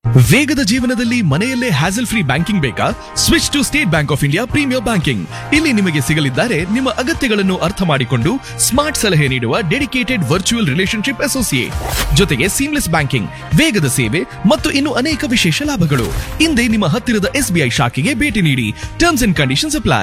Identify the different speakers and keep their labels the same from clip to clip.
Speaker 1: ವೇಗದ ಜೀವನದಲ್ಲಿ ಮನೆಯಲ್ಲೇ ಹ್ಯಾಸಲ್ ಫ್ರೀ ಬ್ಯಾಂಕಿಂಗ್ ಬೇಕಾ switch to State Bank of India premier banking ಇಲ್ಲಿ ನಿಮಗೆ ಸಿಗಲಿದ್ದಾರೆ ನಿಮ್ಮ ಅಗತ್ಯಗಳನ್ನು ಅರ್ಥ ಮಾಡಿಕೊಂಡು ಸ್ಮಾರ್ಟ್ ಸಲಹೆ ನೀಡುವ ಡೆಡಿಕೇಟೆಡ್ ವರ್ಚುವಲ್ ರಿಲೇಶನ್ಶಿಪ್ ಅಸೋಸಿಯೇಟ್ ಜೊತೆಗೆ ಸೀಮ್ಲೆಸ್ ಬ್ಯಾಂಕಿಂಗ್ ವೇಗದ ಸೇವೆ ಮತ್ತು ಇನ್ನು ಅನೇಕ ವಿಶೇಷ ಲಾಭಗಳು ಹಿಂದೆ ನಿಮ್ಮ ಹತ್ತಿರದ ಎಸ್ಬಿಐ ಶಾಖೆಗೆ ಭೇಟಿ ನೀಡಿ ಟರ್ಮ್ಸ್ ಅಂಡ್ ಕಂಡೀಷನ್ಸ್ ಅಪ್ಲೈ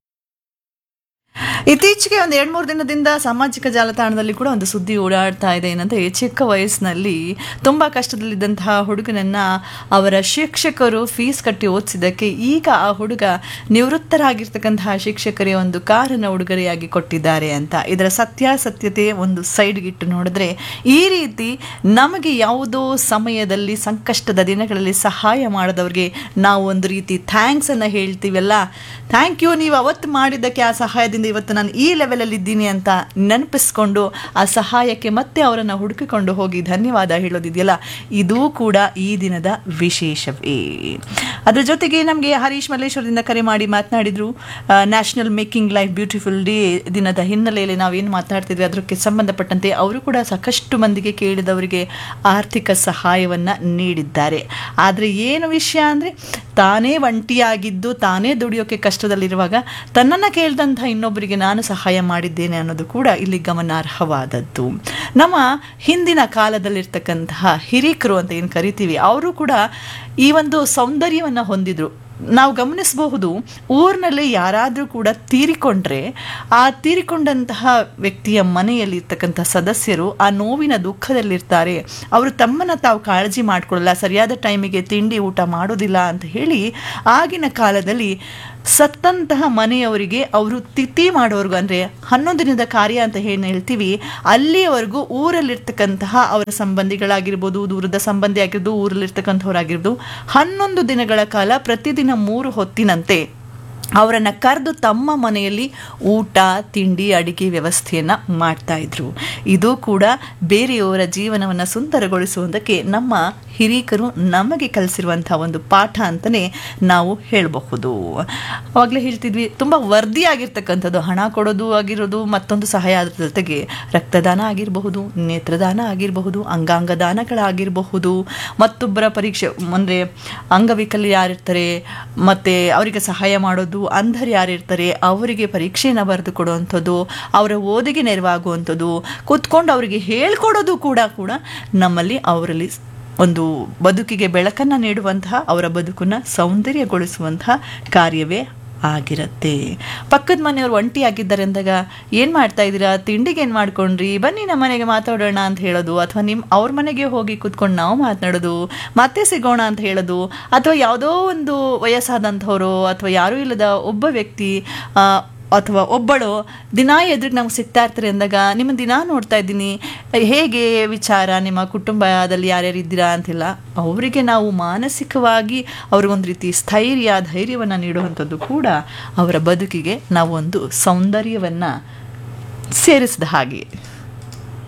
Speaker 2: ಇತ್ತೀಚೆಗೆ ಒಂದು ಎರಡು ಮೂರು ದಿನದಿಂದ ಸಾಮಾಜಿಕ ಜಾಲತಾಣದಲ್ಲಿ ಕೂಡ ಒಂದು ಸುದ್ದಿ ಓಡಾಡ್ತಾ ಇದೆ ಏನಂದ್ರೆ ಚಿಕ್ಕ ವಯಸ್ಸಿನಲ್ಲಿ ತುಂಬ ಕಷ್ಟದಲ್ಲಿದ್ದಂತಹ ಹುಡುಗನನ್ನ ಅವರ ಶಿಕ್ಷಕರು ಫೀಸ್ ಕಟ್ಟಿ ಓದಿಸಿದ್ದಕ್ಕೆ ಈಗ ಆ ಹುಡುಗ ನಿವೃತ್ತರಾಗಿರ್ತಕ್ಕಂತಹ ಶಿಕ್ಷಕರೇ ಒಂದು ಕಾರನ್ನು ಉಡುಗೊರೆಯಾಗಿ ಕೊಟ್ಟಿದ್ದಾರೆ ಅಂತ ಇದರ ಸತ್ಯಾಸತ್ಯತೆ ಒಂದು ಸೈಡ್ಗಿಟ್ಟು ನೋಡಿದ್ರೆ ಈ ರೀತಿ ನಮಗೆ ಯಾವುದೋ ಸಮಯದಲ್ಲಿ ಸಂಕಷ್ಟದ ದಿನಗಳಲ್ಲಿ ಸಹಾಯ ಮಾಡಿದವ್ರಿಗೆ ನಾವು ಒಂದು ರೀತಿ ಥ್ಯಾಂಕ್ಸ್ ಅನ್ನು ಹೇಳ್ತೀವಲ್ಲ ಥ್ಯಾಂಕ್ ಯು ನೀವು ಅವತ್ತು ಮಾಡಿದ್ದಕ್ಕೆ ಆ ಸಹಾಯದಿಂದ ಇವತ್ತು ನಾನು ಈ ಲೆವೆಲಲ್ಲಿ ಇದ್ದೀನಿ ಅಂತ ನೆನಪಿಸ್ಕೊಂಡು ಆ ಸಹಾಯಕ್ಕೆ ಮತ್ತೆ ಅವರನ್ನು ಹುಡುಕಿಕೊಂಡು ಹೋಗಿ ಧನ್ಯವಾದ ಹೇಳೋದಿದೆಯಲ್ಲ ಇದೂ ಕೂಡ ಈ ದಿನದ ವಿಶೇಷವೇ ಅದ್ರ ಜೊತೆಗೆ ನಮಗೆ ಹರೀಶ್ ಮಲ್ಲೇಶ್ವರದಿಂದ ಕರೆ ಮಾಡಿ ಮಾತನಾಡಿದ್ರು national making life beautiful day ದಿನದ ಹಿನ್ನೆಲೆಯಲ್ಲಿ ನಾವೇನು ಮಾತನಾಡ್ತಿದ್ವಿ ಅದಕ್ಕೆ ಸಂಬಂಧಪಟ್ಟಂತೆ ಅವರು ಕೂಡ ಸಾಕಷ್ಟು ಮಂದಿಗೆ ಕೇಳಿದವರಿಗೆ ಆರ್ಥಿಕ ಸಹಾಯವನ್ನು ನೀಡಿದ್ದಾರೆ ಆದರೆ ಏನು ವಿಷಯ ಅಂದರೆ ತಾನೇ ಒಂಟಿಯಾಗಿದ್ದು ತಾನೇ ದುಡಿಯೋಕೆ ಕಷ್ಟದಲ್ಲಿರುವಾಗ ತನ್ನನ್ನು ಕೇಳಿದಂಥ ಇನ್ನೊಬ್ಬರಿಗೆ ನಾನು ಸಹಾಯ ಮಾಡಿದ್ದೇನೆ ಅನ್ನೋದು ಕೂಡ ಇಲ್ಲಿ ಗಮನಾರ್ಹವಾದದ್ದು ನಮ್ಮ ಹಿಂದಿನ ಕಾಲದಲ್ಲಿರ್ತಕ್ಕಂತಹ ಹಿರೀಕರು ಅಂತ ಏನು ಕರಿತೀವಿ ಅವರು ಕೂಡ ಈ ಒಂದು ಸೌಂದರ್ಯವನ್ನು ಹೊಂದಿದ್ರು ನಾವು ಗಮನಿಸಬಹುದು ಊರಿನಲ್ಲಿ ಯಾರಾದರೂ ಕೂಡ ತೀರಿಕೊಂಡ್ರೆ ಆ ತೀರಿಕೊಂಡಂತಹ ವ್ಯಕ್ತಿಯ ಮನೆಯಲ್ಲಿ ಇರ್ತಕ್ಕಂಥ ಸದಸ್ಯರು ಆ ನೋವಿನ ದುಃಖದಲ್ಲಿರ್ತಾರೆ ಅವರು ತಮ್ಮನ್ನು ತಾವು ಕಾಳಜಿ ಮಾಡ್ಕೊಳ್ಳಲ್ಲ ಸರಿಯಾದ ಟೈಮಿಗೆ ತಿಂಡಿ ಊಟ ಮಾಡೋದಿಲ್ಲ ಅಂತ ಹೇಳಿ ಆಗಿನ ಕಾಲದಲ್ಲಿ ಸತ್ತಂತಹ ಮನೆಯವರಿಗೆ ಅವರು ತಿಥಿ ಮಾಡೋರ್ಗು ಅಂದರೆ ಹನ್ನೊಂದು ದಿನದ ಕಾರ್ಯ ಅಂತ ಏನು ಹೇಳ್ತೀವಿ ಅಲ್ಲಿಯವರೆಗೂ ಊರಲ್ಲಿರ್ತಕ್ಕಂತಹ ಅವರ ಸಂಬಂಧಿಗಳಾಗಿರ್ಬೋದು ದೂರದ ಸಂಬಂಧಿ ಆಗಿರ್ಬೋದು ಊರಲ್ಲಿರ್ತಕ್ಕಂಥವ್ರಾಗಿರ್ಬೋದು ಹನ್ನೊಂದು ದಿನಗಳ ಕಾಲ ಪ್ರತಿದಿನ ಮೂರು ಹೊತ್ತಿನಂತೆ ಅವರನ್ನು ಕರೆದು ತಮ್ಮ ಮನೆಯಲ್ಲಿ ಊಟ ತಿಂಡಿ ಅಡಿಗೆ ವ್ಯವಸ್ಥೆಯನ್ನು ಮಾಡ್ತಾ ಇದ್ರು ಇದು ಕೂಡ ಬೇರೆಯವರ ಜೀವನವನ್ನು ಸುಂದರಗೊಳಿಸುವುದಕ್ಕೆ ನಮ್ಮ ಹಿರೀಕರು ನಮಗೆ ಕಲಿಸಿರುವಂಥ ಒಂದು ಪಾಠ ಅಂತಲೇ ನಾವು ಹೇಳಬಹುದು ಅವಾಗಲೇ ಹೇಳ್ತಿದ್ವಿ ತುಂಬ ವರ್ದಿಯಾಗಿರ್ತಕ್ಕಂಥದ್ದು ಹಣ ಕೊಡೋದು ಆಗಿರೋದು ಮತ್ತೊಂದು ಸಹಾಯ ಅದ್ರ ಜೊತೆಗೆ ರಕ್ತದಾನ ಆಗಿರಬಹುದು ನೇತ್ರದಾನ ಆಗಿರಬಹುದು ಅಂಗಾಂಗ ದಾನಗಳಾಗಿರಬಹುದು ಮತ್ತೊಬ್ಬರ ಪರೀಕ್ಷೆ ಅಂದರೆ ಅಂಗವಿಕಲ ಯಾರಿರ್ತಾರೆ ಮತ್ತು ಅವರಿಗೆ ಸಹಾಯ ಮಾಡೋದು ಅಂಧರು ಯಾರಿರ್ತಾರೆ ಅವರಿಗೆ ಪರೀಕ್ಷೆಯನ್ನು ಬರೆದು ಕೊಡುವಂಥದ್ದು ಅವರ ಓದಿಗೆ ನೆರವಾಗುವಂಥದ್ದು ಕೂತ್ಕೊಂಡು ಅವರಿಗೆ ಹೇಳ್ಕೊಡೋದು ಕೂಡ ಕೂಡ ನಮ್ಮಲ್ಲಿ ಅವರಲ್ಲಿ ಒಂದು ಬದುಕಿಗೆ ಬೆಳಕನ್ನು ನೀಡುವಂತಹ ಅವರ ಬದುಕನ್ನು ಸೌಂದರ್ಯಗೊಳಿಸುವಂತಹ ಕಾರ್ಯವೇ ಆಗಿರುತ್ತೆ ಪಕ್ಕದ ಮನೆಯವ್ರು ಒಂಟಿ ಆಗಿದ್ದಾರೆ ಅಂದಾಗ ಏನು ಮಾಡ್ತಾ ಇದ್ದೀರಾ ತಿಂಡಿಗೆ ಏನು ಮಾಡ್ಕೊಂಡ್ರಿ ಬನ್ನಿ ನಮ್ಮ ಮನೆಗೆ ಮಾತಾಡೋಣ ಅಂತ ಹೇಳೋದು ಅಥವಾ ನಿಮ್ಮ ಅವ್ರ ಮನೆಗೆ ಹೋಗಿ ಕೂತ್ಕೊಂಡು ನಾವು ಮಾತನಾಡೋದು ಮತ್ತೆ ಸಿಗೋಣ ಅಂತ ಹೇಳೋದು ಅಥವಾ ಯಾವುದೋ ಒಂದು ವಯಸ್ಸಾದಂಥವರು ಅಥವಾ ಯಾರೂ ಇಲ್ಲದ ಒಬ್ಬ ವ್ಯಕ್ತಿ ಆ, ಅಥವಾ ಒಬ್ಬಳು ದಿನ ಎದುರಿಗೆ ನಮ್ಗೆ ಸಿಗ್ತಾ ಇರ್ತಾರೆ ಅಂದಾಗ ನಿಮ್ಮ ದಿನ ನೋಡ್ತಾ ಇದ್ದೀನಿ ಹೇಗೆ ವಿಚಾರ ನಿಮ್ಮ ಕುಟುಂಬದಲ್ಲಿ ಯಾರ್ಯಾರು ಇದ್ದೀರಾ ಅಂತಿಲ್ಲ ಅವರಿಗೆ ನಾವು ಮಾನಸಿಕವಾಗಿ ಅವ್ರಿಗೊಂದು ರೀತಿ ಸ್ಥೈರ್ಯ ಧೈರ್ಯವನ್ನು ನೀಡುವಂಥದ್ದು ಕೂಡ ಅವರ ಬದುಕಿಗೆ ನಾವು ಒಂದು ಸೌಂದರ್ಯವನ್ನು ಸೇರಿಸಿದ ಹಾಗೆ